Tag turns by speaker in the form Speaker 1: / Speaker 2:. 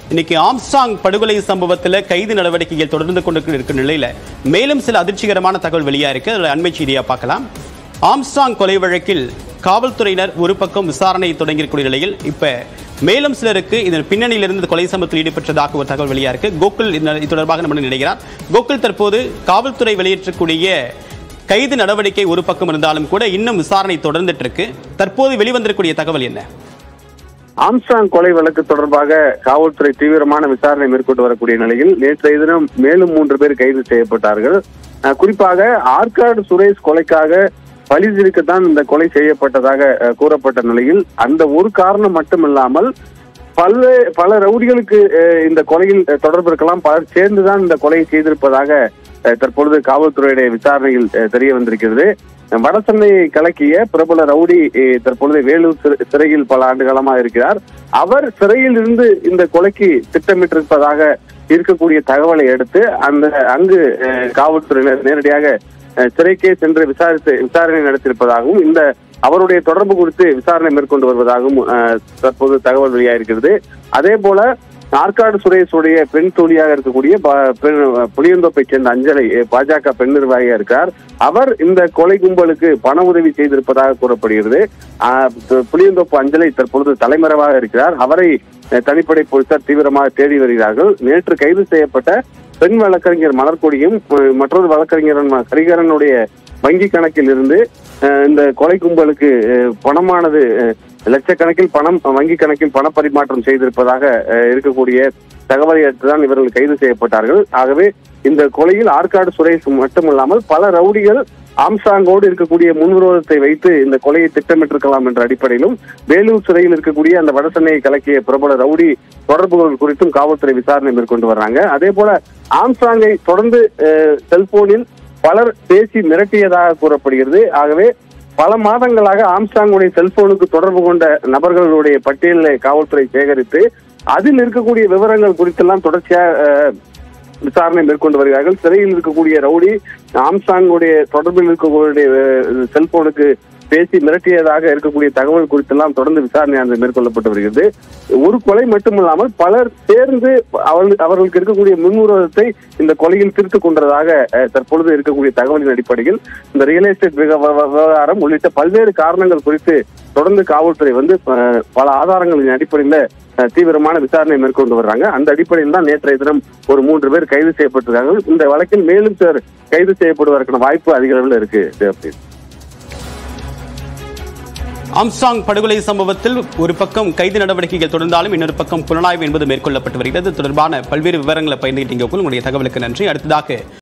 Speaker 1: இன்னைக்கு ஆம்ஸ்டாங் படுகொலை சம்பவத்தில் கைது நடவடிக்கைகள் தொடர்ந்து கொண்டு இருக்கிற நிலையில மேலும் சில அதிர்ச்சிகரமான தகவல் வெளியா இருக்கு அதில் அண்மை செய்தியா பார்க்கலாம் ஆம்ஸ்டாங் கொலை வழக்கில் காவல்துறையினர் ஒரு பக்கம் விசாரணை தொடங்கியிருக்கூடிய நிலையில் இப்ப மேலும் சிலருக்கு இதன் பின்னணியிலிருந்து இந்த கொலை சம்பவத்தில் ஈடுபட்டதாக ஒரு தகவல் வெளியா இருக்கு கோகுல் இந்த- இது தொடர்பாக நம்ம நினைக்கிறார் கோகுல் தற்போது காவல்துறை வெளியேற்றக்கூடிய கைது நடவடிக்கை ஒரு பக்கம் இருந்தாலும் கூட இன்னும் விசாரணை தொடர்ந்துட்டு இருக்கு தற்போது வெளிவந்திருக்கக்கூடிய தகவல் என்ன
Speaker 2: ஆம்ஸ்டாங் கொலை வழக்கு தொடர்பாக காவல்துறை தீவிரமான விசாரணை மேற்கொண்டு வரக்கூடிய நிலையில் நேற்றைய தினம் மேலும் மூன்று பேர் கைது செய்யப்பட்டார்கள் அஹ், குறிப்பாக ஆற்காடு சுரேஷ் கொலைக்காக பழி தீர்க்கத்தான் இந்த கொலை செய்யப்பட்டதாக அஹ், கூறப்பட்ட நிலையில் அந்த ஒரு காரணம் மட்டுமில்லாமல் பல பல ரவுடிகளுக்கு அஹ், இந்த கொலையில் அஹ், தொடர்பு இருக்கலாம் பலர் சேர்ந்துதான் இந்த கொலையை செய்திருப்பதாக அஹ், தற்பொழுது காவல்துறையுடைய விசாரணையில் அஹ், தெரிய வந்திருக்கிறது வடசென்னையை கலக்கிய பிரபல ரவுடி அஹ், தற்பொழுது வேலூர் சிறை- சிறையில் பல ஆண்டு காலமா இருக்கிறார் அவர் சிறையில் இருந்து இந்த கொலைக்கு திட்டமிட்டிருப்பதாக இருக்கக்கூடிய தகவலை அடுத்து அந்த அங்கு அஹ், காவல்துறையினர் நேரடியாக அஹ், சிறைக்கே சென்று விசாரித்து விசாரணை நடத்தியிருப்பதாகவும் இந்த அவருடைய தொடர்பு குறித்து விசாரணை மேற்கொண்டு வருவதாகவும் அஹ், தற்போது தகவல் வெளியாயிருக்கிறது அதே போல ஆற்காடு சுரேஷுடைய பெண் தோழியாக இருக்கக்கூடிய ப- பெண் புளியந்தோப்பை சேர்ந்த அஞ்சலை அஹ், பாஜக பெண் நிர்வாகியா இருக்கிறார் அவர் இந்த கொலை கும்பலுக்கு பண உதவி செய்திருப்பதாக கூறப்படுகிறது ஆஹ், து- புளியந்தோப்பு அஞ்சலை தற்பொழுது தலைமறைவாக இருக்கிறார் அவரை அஹ், தனிப்படை போலீசார் தீவிரமாக தேடி வருகிறார்கள் நேற்று கைது செய்யப்பட்ட பெண் வழக்கறிஞர் மலர்கொடியும் அஹ், மற்றொரு வழக்கறிஞர் ஹரிகரனுடைய வங்கி கணக்கில் இருந்து அஹ், இந்த கொலை கும்பலுக்கு அஹ், பணமானது அஹ், லட்சக்கணக்கில் பணம் வங்கி கணக்கில் பண பரிமாற்றம் செய்திருப்பதாக அஹ், இருக்கக்கூடிய தகவலை அடுத்துதான் இவர்கள் கைது செய்யப்பட்டார்கள் ஆகவே இந்த கொலையில் ஆற்காடு சுரேஷ் மட்டுமல்லாமல் பல ரவுடிகள் ஆம்சாங்கோடு இருக்கக்கூடிய முன்விரோதத்தை வைத்து இந்த கொலையை திட்டமிட்டிருக்கலாம் என்ற அடிப்படையிலும் வேலூர் சிறையில் இருக்கக்கூடிய அந்த வடசென்னையை கலக்கிய பிரபல ரவுடி தொடர்புகள் குறித்தும் காவல்துறை விசாரணை மேற்கொண்டு வர்றாங்க அதே போல ஆம்சாங்கை தொடர்ந்து அஹ், செல்போனில் பலர் பேசி மிரட்டியதாக கூறப்படுகிறது ஆகவே பல மாதங்களாக ஆம்ஸ்டாங்குடைய செல்போனுக்கு தொடர்பு கொண்ட நபர்களுடைய பட்டியலை காவல்துறை சேகரித்து அதில் இருக்கக்கூடிய விவரங்கள் குறித்தெல்லாம் தொடர்ச்சியாக அஹ், விசாரணை மேற்கொண்டு வருகிறார்கள் சிறையில் இருக்கக்கூடிய ரவுடி ஆம்ஸ்டாங்குடைய தொடர்பில் இருக்கக்கூடிய அஹ், செல்போனுக்கு பேசி மிரட்டியதாக இருக்கக்கூடிய தகவல் குறித்தெல்லாம் தொடர்ந்து விசாரணையானது மேற்கொள்ளப்பட்டு வருகிறது ஒரு கொலை மட்டுமில்லாமல் பலர் சேர்ந்து அவர்கள் அவர்களுக்கு இருக்கக்கூடிய முன்விரோதத்தை இந்த கொலையில் தீர்த்து கொண்டதாக அஹ், தற்பொழுது இருக்கக்கூடிய தகவலின் அடிப்படையில் இந்த ரியல் எஸ்டேட் விவ- விவ- விவகாரம் உள்ளிட்ட பல்வேறு காரணங்கள் குறித்து தொடர்ந்து காவல்துறை வந்து அஹ், பல ஆதாரங்களின் அடிப்படையில் அஹ், தீவிரமான விசாரணை மேற்கொண்டு வர்றாங்க அந்த அடிப்படையில் தான் நேற்றைய தினம் ஒரு மூன்று பேர் கைது செய்யப்பட்டிருக்காங்க இந்த வழக்கில் மேலும் சிலர் கைது செய்யப்படுவதற்கான வாய்ப்பு அதிக அளவில் இருக்கு தேவப்ரீத்.
Speaker 1: ஆம்ஸ்டாங் படுகொலை சம்பவத்தில் ஒரு பக்கம் கைது நடவடிக்கைகள் தொடர்ந்தாலும் இன்னொரு பக்கம் புலனாய்வு என்பது மேற்கொள்ளப்பட்டு வருகிறது இது தொடர்பான பல்வேறு விவரங்களை பயந்துகிட்டீங்க உங்களுடைய தகவலுக்கு நன்றி அடுத்ததாக